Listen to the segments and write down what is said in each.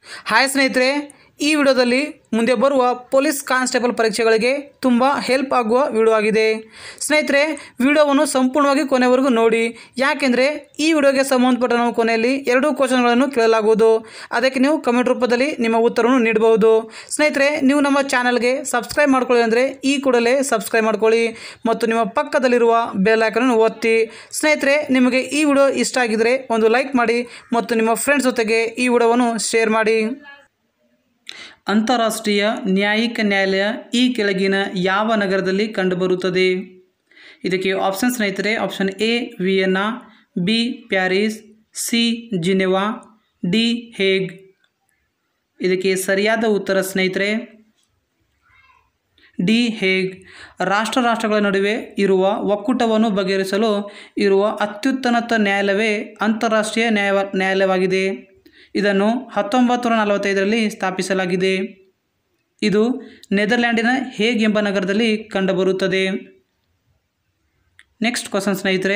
hi ಸ್ನೇಹಿತರೆ ಈ ವಿಡಿಯೋದಲ್ಲಿ ಮುಂದೆ ಬರುವ ಪೊಲೀಸ್ ಕಾನ್ಸ್ಟೇಬಲ್ ಪರೀಕ್ಷೆಗಳಿಗೆ ತುಂಬ ಹೆಲ್ಪ್ ಆಗುವ ವಿಡಿಯೋ ಆಗಿದೆ ಸ್ನೇಹಿತರೆ ವಿಡಿಯೋವನ್ನು ಸಂಪೂರ್ಣವಾಗಿ ಕೊನೆವರೆಗೂ ನೋಡಿ ಯಾಕೆಂದರೆ ಈ ವಿಡಿಯೋಗೆ ಸಂಬಂಧಪಟ್ಟ ನಾವು ಕೊನೆಯಲ್ಲಿ ಎರಡೂ ಕ್ವಶನ್ಗಳನ್ನು ಕೇಳಲಾಗುವುದು ಅದಕ್ಕೆ ನೀವು ಕಮೆಂಟ್ ರೂಪದಲ್ಲಿ ನಿಮ್ಮ ಉತ್ತರವನ್ನು ನೀಡಬಹುದು ಸ್ನೇಹಿತರೆ ನೀವು ನಮ್ಮ ಚಾನಲ್ಗೆ ಸಬ್ಸ್ಕ್ರೈಬ್ ಮಾಡ್ಕೊಳ್ಳಿ ಅಂದರೆ ಈ ಕೂಡಲೇ ಸಬ್ಸ್ಕ್ರೈಬ್ ಮಾಡ್ಕೊಳ್ಳಿ ಮತ್ತು ನಿಮ್ಮ ಪಕ್ಕದಲ್ಲಿರುವ ಬೆಲ್ ಐಕನನ್ನು ಒತ್ತಿ ಸ್ನೇಹಿತರೆ ನಿಮಗೆ ಈ ವಿಡಿಯೋ ಇಷ್ಟ ಆಗಿದರೆ ಒಂದು ಲೈಕ್ ಮಾಡಿ ಮತ್ತು ನಿಮ್ಮ ಫ್ರೆಂಡ್ಸ್ ಜೊತೆಗೆ ಈ ವಿಡಿಯೋವನ್ನು ಶೇರ್ ಮಾಡಿ ಅಂತಾರಾಷ್ಟ್ರೀಯ ನ್ಯಾಯಿಕ ನ್ಯಾಯಾಲಯ ಈ ಕೆಳಗಿನ ಯಾವ ನಗರದಲ್ಲಿ ಕಂಡುಬರುತ್ತದೆ ಇದಕ್ಕೆ ಆಪ್ಷನ್ ಸ್ನೇಹಿತರೆ option A Vienna B Paris C Geneva D Hague ಇದಕ್ಕೆ ಸರಿಯಾದ ಉತ್ತರ ಸ್ನೇಹಿತರೆ ಡಿ ಹೇಗ್ ರಾಷ್ಟ್ರ ರಾಷ್ಟ್ರಗಳ ನಡುವೆ ಇರುವ ಒಕ್ಕೂಟವನ್ನು ಬಗೆಹರಿಸಲು ಇರುವ ಅತ್ಯುನ್ನತ ನ್ಯಾಯಾಲಯವೇ ಅಂತಾರಾಷ್ಟ್ರೀಯ ನ್ಯಾಯ ನ್ಯಾಯಾಲಯವಾಗಿದೆ ಇದನ್ನು ಹತ್ತೊಂಬತ್ತು ನೂರ ನಲವತ್ತೈದರಲ್ಲಿ ಸ್ಥಾಪಿಸಲಾಗಿದೆ ಇದು ನೆದರ್ಲ್ಯಾಂಡಿನ ಹೇಗ್ ಎಂಬ ನಗರದಲ್ಲಿ ಕಂಡುಬರುತ್ತದೆ ನೆಕ್ಸ್ಟ್ ಕ್ವಶನ್ ಸ್ನೇಹಿತರೆ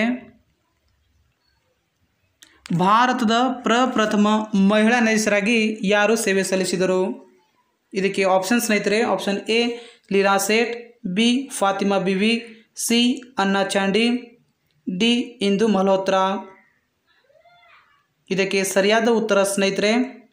ಭಾರತದ ಪ್ರಪ್ರಥಮ ಮಹಿಳಾ ನ್ಯಾಯಾಧೀಶರಾಗಿ ಯಾರು ಸೇವೆ ಸಲ್ಲಿಸಿದರು ಇದಕ್ಕೆ ಆಪ್ಷನ್ ಸ್ನೇಹಿತರೆ option A Leila Seth B Fathima Beevi C Anna Chandy D Indu Malhotra ಇದಕ್ಕೆ ಸರಿಯಾದ ಉತ್ತರ ಸ್ನೇಹಿತರೆ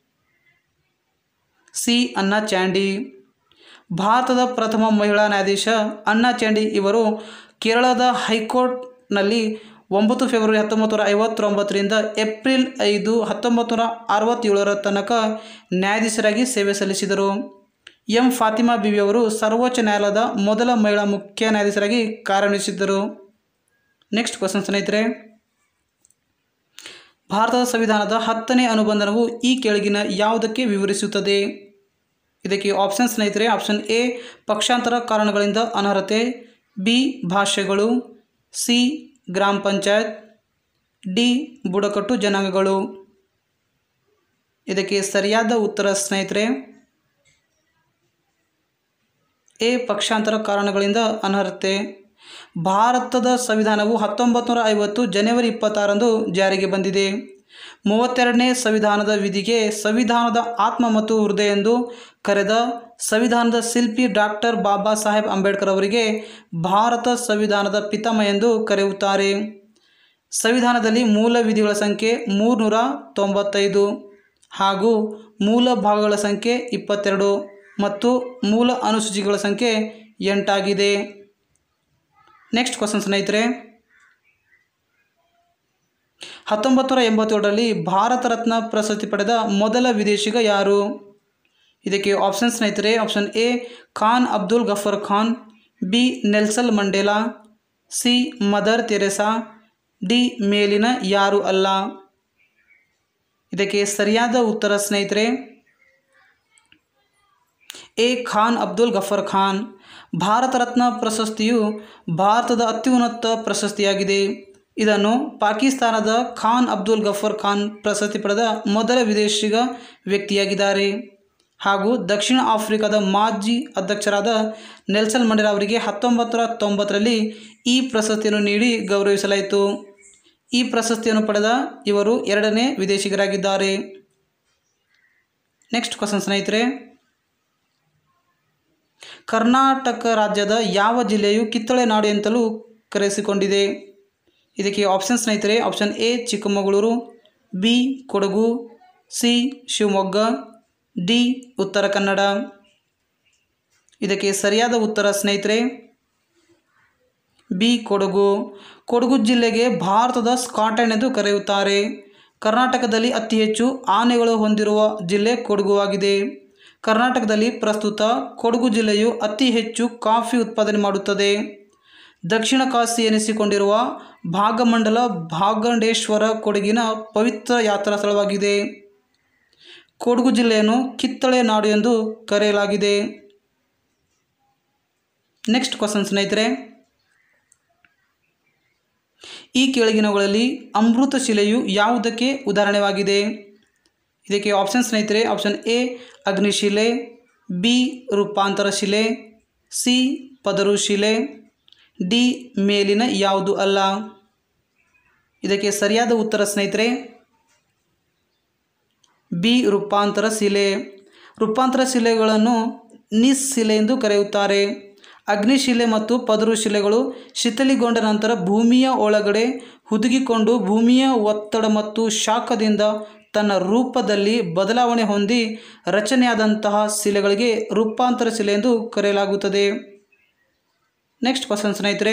ಸಿ ಅನ್ನಾ ಚಾಂಡಿ ಭಾರತದ ಪ್ರಥಮ ಮಹಿಳಾ ನ್ಯಾಯಾಧೀಶ ಅನ್ನಾ ಚಾಂಡಿ ಇವರು ಕೇರಳದ ಹೈಕೋರ್ಟ್ನಲ್ಲಿ ಒಂಬತ್ತು ಫೆಬ್ರವರಿ ಹತ್ತೊಂಬತ್ತು ನೂರ ಐವತ್ತೊಂಬತ್ತರಿಂದ ಏಪ್ರಿಲ್ ಐದು ಹತ್ತೊಂಬತ್ತು ನೂರ ಅರವತ್ತೇಳರ ತನಕ ನ್ಯಾಯಾಧೀಶರಾಗಿ ಸೇವೆ ಸಲ್ಲಿಸಿದರು ಎಂ ಫಾತಿಮಾ ಬಿವಿಯವರು ಸರ್ವೋಚ್ಚ ನ್ಯಾಯಾಲಯದ ಮೊದಲ ಮಹಿಳಾ ಮುಖ್ಯ ನ್ಯಾಯಾಧೀಶರಾಗಿ ಕಾರ್ಯನಿರ್ವಹಿಸಿದ್ದರು ನೆಕ್ಸ್ಟ್ ಕ್ವಶನ್ ಸ್ನೇಹಿತರೆ ಭಾರತದ ಸಂವಿಧಾನದ ಹತ್ತನೇ ಅನುಬಂಧನವು ಈ ಕೆಳಗಿನ ಯಾವುದಕ್ಕೆ ವಿವರಿಸುತ್ತದೆ ಇದಕ್ಕೆ ಆಪ್ಷನ್ ಸ್ನೇಹಿತರೆ ಆಪ್ಷನ್ ಎ ಪಕ್ಷಾಂತರ ಕಾರಣಗಳಿಂದ ಅನರ್ಹತೆ ಬಿ ಭಾಷೆಗಳು ಸಿ ಗ್ರಾಮ ಪಂಚಾಯತ್ ಡಿ ಬುಡಕಟ್ಟು ಜನಾಂಗಗಳು ಇದಕ್ಕೆ ಸರಿಯಾದ ಉತ್ತರ ಸ್ನೇಹಿತರೆ ಎ ಪಕ್ಷಾಂತರ ಕಾರಣಗಳಿಂದ ಅನರ್ಹತೆ ಭಾರತದ ಸಂವಿಧಾನವು ಹತ್ತೊಂಬತ್ತು ನೂರ ಐವತ್ತು ಜನವರಿ ಇಪ್ಪತ್ತಾರಂದು ಜಾರಿಗೆ ಬಂದಿದೆ ಮೂವತ್ತೆರಡನೇ ಸಂವಿಧಾನದ ವಿಧಿಗೆ ಸಂವಿಧಾನದ ಆತ್ಮ ಮತ್ತು ಹೃದಯ ಎಂದು ಕರೆದ ಸಂವಿಧಾನದ ಶಿಲ್ಪಿ ಡಾಕ್ಟರ್ ಬಾಬಾ ಸಾಹೇಬ್ ಅಂಬೇಡ್ಕರ್ ಅವರಿಗೆ ಭಾರತ ಸಂವಿಧಾನದ ಪಿತಾಮ ಎಂದು ಕರೆಯುತ್ತಾರೆ ಸಂವಿಧಾನದಲ್ಲಿ ಮೂಲ ವಿಧಿಗಳ ಸಂಖ್ಯೆ ಮೂರುನೂರ ತೊಂಬತ್ತೈದು ಹಾಗೂ ಮೂಲ ಭಾಗಗಳ ಸಂಖ್ಯೆ ಇಪ್ಪತ್ತೆರಡು ಮತ್ತು ಮೂಲ ಅನುಸೂಚಿಗಳ ಸಂಖ್ಯೆ ಎಂಟಾಗಿದೆ ನೆಕ್ಸ್ಟ್ ಕ್ವಶನ್ ಸ್ನೇಹಿತರೆ ಹತ್ತೊಂಬತ್ತು ನೂರ ಎಂಬತ್ತೇಳರಲ್ಲಿ ಭಾರತ ರತ್ನ ಪ್ರಶಸ್ತಿ ಪಡೆದ ಮೊದಲ ವಿದೇಶಿಗ ಯಾರು ಇದಕ್ಕೆ ಆಪ್ಷನ್ ಸ್ನೇಹಿತರೆ option A Khan Abdul Ghaffar Khan B Nelson Mandela C Mother Teresa D ಮೇಲಿನ ಯಾರು ಅಲ್ಲ ಇದಕ್ಕೆ ಸರಿಯಾದ ಉತ್ತರ ಸ್ನೇಹಿತರೆ ಎ ಖಾನ್ ಅಬ್ದುಲ್ ಗಫರ್ ಖಾನ್ ಭಾರತ ರತ್ನ ಪ್ರಶಸ್ತಿಯು ಭಾರತದ ಅತ್ಯುನ್ನತ ಪ್ರಶಸ್ತಿಯಾಗಿದೆ ಇದನ್ನು ಪಾಕಿಸ್ತಾನದ ಖಾನ್ ಅಬ್ದುಲ್ ಗಫರ್ ಖಾನ್ ಪ್ರಶಸ್ತಿ ಪಡೆದ ಮೊದಲ ವಿದೇಶಿಗ ವ್ಯಕ್ತಿಯಾಗಿದ್ದಾರೆ ಹಾಗೂ ದಕ್ಷಿಣ ಆಫ್ರಿಕಾದ ಮಾಜಿ ಅಧ್ಯಕ್ಷರಾದ ನೆಲ್ಸನ್ ಮಂಡೇಲಾ ಅವರಿಗೆ ಹತ್ತೊಂಬತ್ತು ನೂರ ತೊಂಬತ್ತರಲ್ಲಿ ಈ ಪ್ರಶಸ್ತಿಯನ್ನು ನೀಡಿ ಗೌರವಿಸಲಾಯಿತು ಈ ಪ್ರಶಸ್ತಿಯನ್ನು ಪಡೆದ ಇವರು ಎರಡನೇ ವಿದೇಶಿಗರಾಗಿದ್ದಾರೆ ನೆಕ್ಸ್ಟ್ ಕ್ವಶನ್ ಸ್ನೇಹಿತರೆ ಕರ್ನಾಟಕ ರಾಜ್ಯದ ಯಾವ ಜಿಲ್ಲೆಯು ಕಿತ್ತಳೆ ನಾಡು ಎಂತಲೂ ಕರೆಸಿಕೊಂಡಿದೆ ಇದಕ್ಕೆ ಆಪ್ಷನ್ ಸ್ನೇಹಿತರೆ option A Chikkamagaluru B Kodagu C Shivamogga D Uttara Kannada ಇದಕ್ಕೆ ಸರಿಯಾದ ಉತ್ತರ ಸ್ನೇಹಿತರೆ ಬಿ ಕೊಡಗು ಕೊಡಗು ಜಿಲ್ಲೆಗೆ ಭಾರತದ ಸ್ಕಾಟ್ಲೆಂಡ್ ಎಂದು ಕರೆಯುತ್ತಾರೆ ಕರ್ನಾಟಕದಲ್ಲಿ ಅತಿ ಹೆಚ್ಚು ಆನೆಗಳು ಹೊಂದಿರುವ ಜಿಲ್ಲೆ ಕೊಡಗು ಆಗಿದೆ ಕರ್ನಾಟಕದಲ್ಲಿ ಪ್ರಸ್ತುತ ಕೊಡಗು ಜಿಲ್ಲೆಯು ಅತಿ ಹೆಚ್ಚು ಕಾಫಿ ಉತ್ಪಾದನೆ ಮಾಡುತ್ತದೆ ದಕ್ಷಿಣ ಕಾಶಿ ಎನಿಸಿಕೊಂಡಿರುವ ಭಾಗಮಂಡಲ ಭಾಗಂಡೇಶ್ವರ ಕೊಡಗಿನ ಪವಿತ್ರ ಯಾತ್ರಾ ಸ್ಥಳವಾಗಿದೆ ಕೊಡಗು ಜಿಲ್ಲೆಯನ್ನು ಕಿತ್ತಳೆ ನಾಡು ಎಂದು ಕರೆಯಲಾಗಿದೆ ನೆಕ್ಸ್ಟ್ ಕ್ವಶನ್ ಸ್ನೇಹಿತರೆ ಈ ಕೆಳಗಿನವುಗಳಲ್ಲಿ ಅಮೃತ ಶಿಲೆಯು ಯಾವುದಕ್ಕೆ ಉದಾಹರಣೆವಾಗಿದೆ ಇದಕ್ಕೆ ಆಪ್ಷನ್ ಸ್ನೇಹಿತರೆ ಆಪ್ಷನ್ ಎ ಅಗ್ನಿಶಿಲೆ ಬಿ ರೂಪಾಂತರ ಶಿಲೆ ಸಿ ಪದರು ಶಿಲೆ ಡಿ ಮೇಲಿನ ಯಾವುದು ಅಲ್ಲ ಇದಕ್ಕೆ ಸರಿಯಾದ ಉತ್ತರ ಸ್ನೇಹಿತರೆ ಬಿ ರೂಪಾಂತರ ಶಿಲೆ ರೂಪಾಂತರ ಶಿಲೆಗಳನ್ನು ನಿಸ್ ಶಿಲೆ ಎಂದು ಕರೆಯುತ್ತಾರೆ ಅಗ್ನಿಶಿಲೆ ಮತ್ತು ಪದರು ಶಿಲೆಗಳು ಶಿಥಿಲಿಗೊಂಡ ನಂತರ ಭೂಮಿಯ ಒಳಗಡೆ ಹುದುಗಿಕೊಂಡು ಭೂಮಿಯ ಒತ್ತಡ ಮತ್ತು ಶಾಖದಿಂದ ತನ್ನ ರೂಪದಲ್ಲಿ ಬದಲಾವಣೆ ಹೊಂದಿ ರಚನೆಯಾದಂತಹ ಶಿಲೆಗಳಿಗೆ ರೂಪಾಂತರ ಶಿಲೆ ಎಂದು ಕರೆಯಲಾಗುತ್ತದೆ ನೆಕ್ಸ್ಟ್ ಕ್ವಶನ್ ಸ್ನೇಹಿತರೆ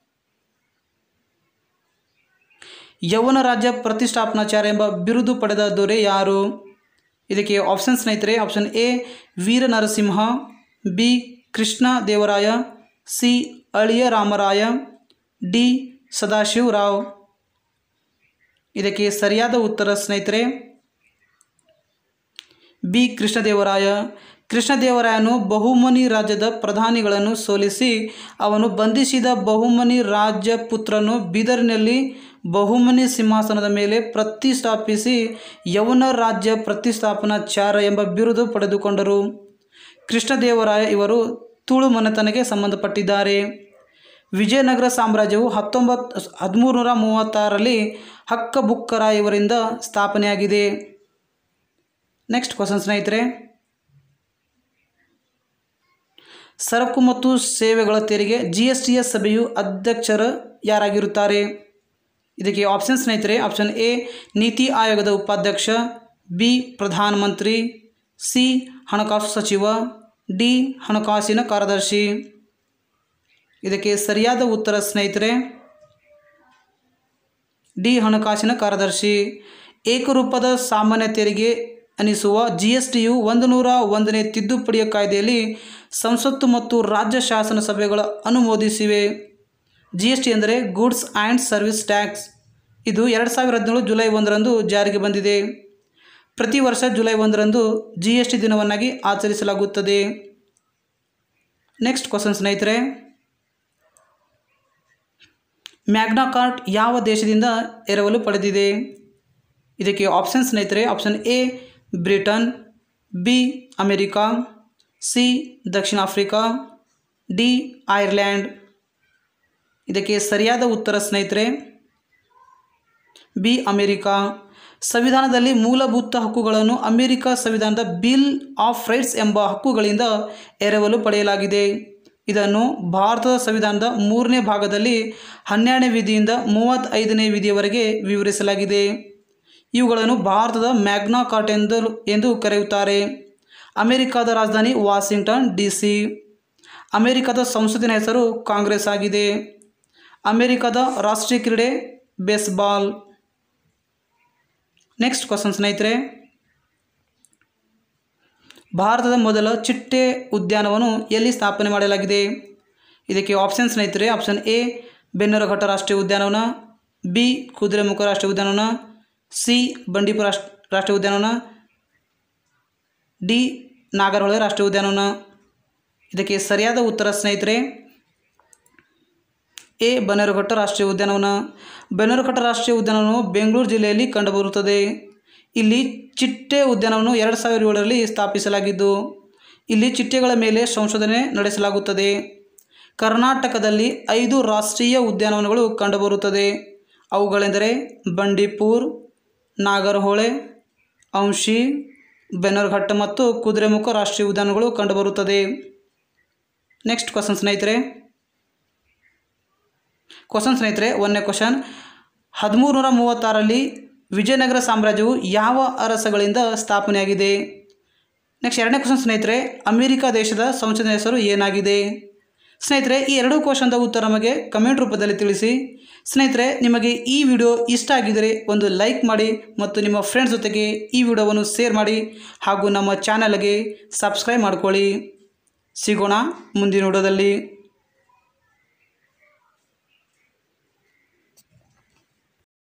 ಯೌವನ ರಾಜ್ಯ ಪ್ರತಿಷ್ಠಾಪನಾಚಾರ್ಯ ಎಂಬ ಬಿರುದು ಪಡೆದ ದೊರೆ ಯಾರು ಇದಕ್ಕೆ ಆಪ್ಷನ್ ಸ್ನೇಹಿತರೆ option A Veera Narasimha B Krishna Devaraya C Aliya Ramaraya D Sadashiv Rao ಇದಕ್ಕೆ ಸರಿಯಾದ ಉತ್ತರ ಸ್ನೇಹಿತರೆ ಬಿ ಕೃಷ್ಣದೇವರಾಯ ಕೃಷ್ಣದೇವರಾಯನು ಬಹುಮನಿ ರಾಜ್ಯದ ಪ್ರಧಾನಿಗಳನ್ನು ಸೋಲಿಸಿ ಅವನು ಬಂಧಿಸಿದ ಬಹುಮನಿ ರಾಜ್ಯ ಪುತ್ರನು ಬೀದರ್ನಲ್ಲಿ ಬಹುಮನಿ ಸಿಂಹಾಸನದ ಮೇಲೆ ಪ್ರತಿಷ್ಠಾಪಿಸಿ ಯವನ ರಾಜ್ಯ ಪ್ರತಿಷ್ಠಾಪನಾಚಾರ್ಯ ಎಂಬ ಬಿರುದು ಪಡೆದುಕೊಂಡರು ಕೃಷ್ಣದೇವರಾಯ ಇವರು ತುಳು ಮನೆತನಕ್ಕೆ ಸಂಬಂಧಪಟ್ಟಿದ್ದಾರೆ ವಿಜಯನಗರ ಸಾಮ್ರಾಜ್ಯವು ಹತ್ತೊಂಬತ್ತು ಹದಿಮೂರು ನೂರ ಮೂವತ್ತಾರರಲ್ಲಿ ಹಕ್ಕಬುಕ್ಕರ ಇವರಿಂದ ಸ್ಥಾಪನೆಯಾಗಿದೆ ನೆಕ್ಸ್ಟ್ ಕ್ವಶನ್ ಸ್ನೇಹಿತರೆ ಸರಕು ಮತ್ತು ಸೇವೆಗಳ ತೆರಿಗೆ ಜಿ ಎಸ್ ಟಿ ಎಸ್ ಸಭೆಯು ಅಧ್ಯಕ್ಷರು ಯಾರಾಗಿರುತ್ತಾರೆ ಇದಕ್ಕೆ ಆಪ್ಷನ್ ಸ್ನೇಹಿತರೆ ಆಪ್ಷನ್ ಎ ನೀತಿ ಆಯೋಗದ ಉಪಾಧ್ಯಕ್ಷ ಬಿ ಪ್ರಧಾನಮಂತ್ರಿ ಸಿ ಹಣಕಾಸು ಸಚಿವ ಡಿ ಹಣಕಾಸಿನ ಕಾರ್ಯದರ್ಶಿ ಇದಕ್ಕೆ ಸರಿಯಾದ ಉತ್ತರ ಸ್ನೇಹಿತರೆ ಡಿ ಹಣಕಾಸಿನ ಕಾರ್ಯದರ್ಶಿ ಏಕರೂಪದ ಸಾಮಾನ್ಯ ತೆರಿಗೆ ಅನಿಸುವ ಜಿ ಎಸ್ ಟಿಯು ಒಂದು ನೂರ ಒಂದನೇ ತಿದ್ದುಪಡಿಯ ಕಾಯ್ದೆಯಲ್ಲಿ ಸಂಸತ್ತು ಮತ್ತು ರಾಜ್ಯ ಶಾಸನ ಸಭೆಗಳ ಅನುಮೋದಿಸಿವೆ ಜಿ ಎಸ್ ಟಿ ಎಂದರೆ ಗೂಡ್ಸ್ ಆ್ಯಂಡ್ ಸರ್ವಿಸ್ ಟ್ಯಾಕ್ಸ್ ಇದು ಎರಡು ಸಾವಿರದ ಹದಿನೇಳು ಜುಲೈ ಒಂದರಂದು ಜಾರಿಗೆ ಬಂದಿದೆ ಪ್ರತಿ ವರ್ಷ ಜುಲೈ ಒಂದರಂದು ಜಿ ಎಸ್ ಟಿ ದಿನವನ್ನಾಗಿ ಆಚರಿಸಲಾಗುತ್ತದೆ ನೆಕ್ಸ್ಟ್ ಕ್ವಶನ್ ಸ್ನೇಹಿತರೆ ಮ್ಯಾಗ್ನಾ ಕಾರ್ಟ್ ಯಾವ ದೇಶದಿಂದ ಎರವಲು ಪಡೆದಿದೆ ಇದಕ್ಕೆ ಆಪ್ಷನ್ ಸ್ನೇಹಿತರೆ option A Britain B America C ದಕ್ಷಿಣ ಆಫ್ರಿಕಾ ಡಿ ಐರ್ಲ್ಯಾಂಡ್ ಇದಕ್ಕೆ ಸರಿಯಾದ ಉತ್ತರ ಸ್ನೇಹಿತರೆ ಬಿ ಅಮೆರಿಕಾ ಸಂವಿಧಾನದಲ್ಲಿ ಮೂಲಭೂತ ಹಕ್ಕುಗಳನ್ನು ಅಮೆರಿಕ ಸಂವಿಧಾನದ ಬಿಲ್ ಆಫ್ ರೈಟ್ಸ್ ಎಂಬ ಹಕ್ಕುಗಳಿಂದ ಎರವಲು ಪಡೆಯಲಾಗಿದೆ ಇದನ್ನು ಭಾರತದ ಸಂವಿಧಾನದ ಮೂರನೇ ಭಾಗದಲ್ಲಿ ಹನ್ನೆರಡನೇ ವಿಧಿಯಿಂದ ಮೂವತ್ತೈದನೇ ವಿಧಿಯವರೆಗೆ ವಿವರಿಸಲಾಗಿದೆ ಇವುಗಳನ್ನು ಭಾರತದ ಮ್ಯಾಗ್ನಾ ಕಾರ್ಟ್ ಎಂದು ಎಂದು ಕರೆಯುತ್ತಾರೆ ಅಮೆರಿಕದ ರಾಜಧಾನಿ ವಾಷಿಂಗ್ಟನ್ ಡಿ ಸಿ ಅಮೆರಿಕದ ಸಂಸತ್ತಿನ ಹೆಸರು ಕಾಂಗ್ರೆಸ್ ಆಗಿದೆ ಅಮೆರಿಕದ ರಾಷ್ಟ್ರೀಯ ಕ್ರೀಡೆ ಬೇಸ್ಬಾಲ್ ನೆಕ್ಸ್ಟ್ ಕ್ವಶನ್ ಸ್ನೇಹಿತರೆ ಭಾರತದ ಮೊದಲ ಚಿಟ್ಟೆ ಉದ್ಯಾನವನ್ನು ಎಲ್ಲಿ ಸ್ಥಾಪನೆ ಮಾಡಲಾಗಿದೆ ಇದಕ್ಕೆ ಆಪ್ಷನ್ ಸ್ನೇಹಿತರೆ ಆಪ್ಷನ್ ಎ ಬೆನ್ನರಘಟ್ಟ ರಾಷ್ಟ್ರೀಯ ಉದ್ಯಾನವನ ಬಿ ಕುದುರೆಮುಖ ರಾಷ್ಟ್ರೀಯ ಉದ್ಯಾನವನ ಸಿ ಬಂಡೀಪುರ ರಾಷ್ಟ್ರ ರಾಷ್ಟ್ರೀಯ ಉದ್ಯಾನವನ ಡಿ ನಾಗರಹೊಳೆ ರಾಷ್ಟ್ರೀಯ ಉದ್ಯಾನವನ ಇದಕ್ಕೆ ಸರಿಯಾದ ಉತ್ತರ ಸ್ನೇಹಿತರೆ ಎ ಬನ್ನೇರುಘಟ್ಟ ರಾಷ್ಟ್ರೀಯ ಉದ್ಯಾನವನ ಬನ್ನೇರುಘಟ್ಟ ರಾಷ್ಟ್ರೀಯ ಉದ್ಯಾನವನವು ಬೆಂಗಳೂರು ಜಿಲ್ಲೆಯಲ್ಲಿ ಕಂಡುಬರುತ್ತದೆ ಇಲ್ಲಿ ಚಿಟ್ಟೆ ಉದ್ಯಾನವನ್ನು ಎರಡು ಸಾವಿರದ ಏಳರಲ್ಲಿ ಸ್ಥಾಪಿಸಲಾಗಿದ್ದು ಇಲ್ಲಿ ಚಿಟ್ಟೆಗಳ ಮೇಲೆ ಸಂಶೋಧನೆ ನಡೆಸಲಾಗುತ್ತದೆ ಕರ್ನಾಟಕದಲ್ಲಿ ಐದು ರಾಷ್ಟ್ರೀಯ ಉದ್ಯಾನವನಗಳು ಕಂಡುಬರುತ್ತದೆ ಅವುಗಳೆಂದರೆ ಬಂಡೀಪುರ್ ನಾಗರಹೊಳೆ ಅಂಶಿ ಬೆನ್ನರ್ಘಟ್ಟ ಮತ್ತು ಕುದುರೆಮುಖ ರಾಷ್ಟ್ರೀಯ ಉದ್ಯಾನಗಳು ಕಂಡುಬರುತ್ತದೆ ನೆಕ್ಸ್ಟ್ ಕ್ವಶನ್ ಸ್ನೇಹಿತರೆ ಕ್ವಶನ್ ಸ್ನೇಹಿತರೆ ಒಂದನೇ ಕ್ವಶನ್ ಹದಿಮೂರು ನೂರ ಮೂವತ್ತಾರಲ್ಲಿ ವಿಜಯನಗರ ಸಾಮ್ರಾಜ್ಯವು ಯಾವ ಅರಸಗಳಿಂದ ಸ್ಥಾಪನೆಯಾಗಿದೆ ನೆಕ್ಸ್ಟ್ ಎರಡನೇ ಕ್ವಶನ್ ಸ್ನೇಹಿತರೆ ಅಮೆರಿಕ ದೇಶದ ಸಂಸತ್ತಿನ ಹೆಸರು ಏನಾಗಿದೆ ಸ್ನೇಹಿತರೆ ಈ ಎರಡೂ ಕ್ವಶನ್ದ ಉತ್ತರ ನಮಗೆ ಕಮೆಂಟ್ ರೂಪದಲ್ಲಿ ತಿಳಿಸಿ ಸ್ನೇಹಿತರೆ ನಿಮಗೆ ಈ ವಿಡಿಯೋ ಇಷ್ಟ ಆಗಿದ್ದರೆ ಒಂದು ಲೈಕ್ ಮಾಡಿ ಮತ್ತು ನಿಮ್ಮ ಫ್ರೆಂಡ್ಸ್ ಜೊತೆಗೆ ಈ ವಿಡಿಯೋವನ್ನು ಶೇರ್ ಮಾಡಿ ಹಾಗೂ ನಮ್ಮ ಚಾನಲ್ಗೆ ಸಬ್ಸ್ಕ್ರೈಬ್ ಮಾಡ್ಕೊಳ್ಳಿ ಸಿಗೋಣ ಮುಂದಿನ ವಿಡಿಯೋದಲ್ಲಿ